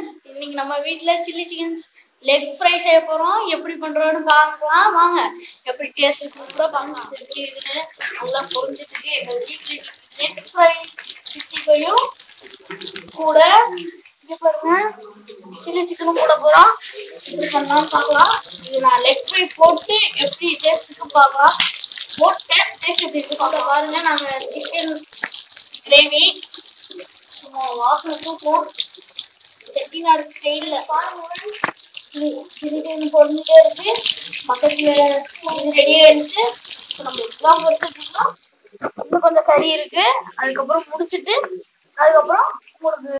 friends இன்னைக்கு நம்ம வீட்ல சில்லி சிக்கன் லெக் ஃப்ரை செய்ய போறோம் எப்படி பண்றோம்னு பார்க்கலாம் வாங்க எப்படி டேஸ்ட் கூட பாருங்க எப்படி இருக்குன்னு நல்லா பொரிஞ்சிட்டு இருக்கு எங்க வீட்ல லெக் ஃப்ரை சிக்ஸ்டி ஃபைவும் கூட இது பாருங்க சில்லி சிக்கனும் போட போறோம் எப்படி பண்ணலாம்னு பார்க்கலாம் இது நான் லெக் ஃப்ரை போட்டு எப்படி டேஸ்ட் இருக்கு பார்க்கலாம் போட்டு டேஸ்ட் எப்படி இருக்கு பார்க்க பாருங்க நாங்க சிக்கன் கிரேவி வாசனை தூக்கும் செட்டிநாடு ஸ்டைல்ல பிரியாணி பொருந்துட்டே இருக்கு பக்கத்துல இது ரெடி ஆயிடுச்சு இப்போ நம்ம இதெல்லாம் பொறுத்துட்டு இருக்கோம் இன்னும் கொஞ்சம் கறி இருக்கு அதுக்கப்புறம் முடிச்சிட்டு அதுக்கப்புறம் உங்களுக்கு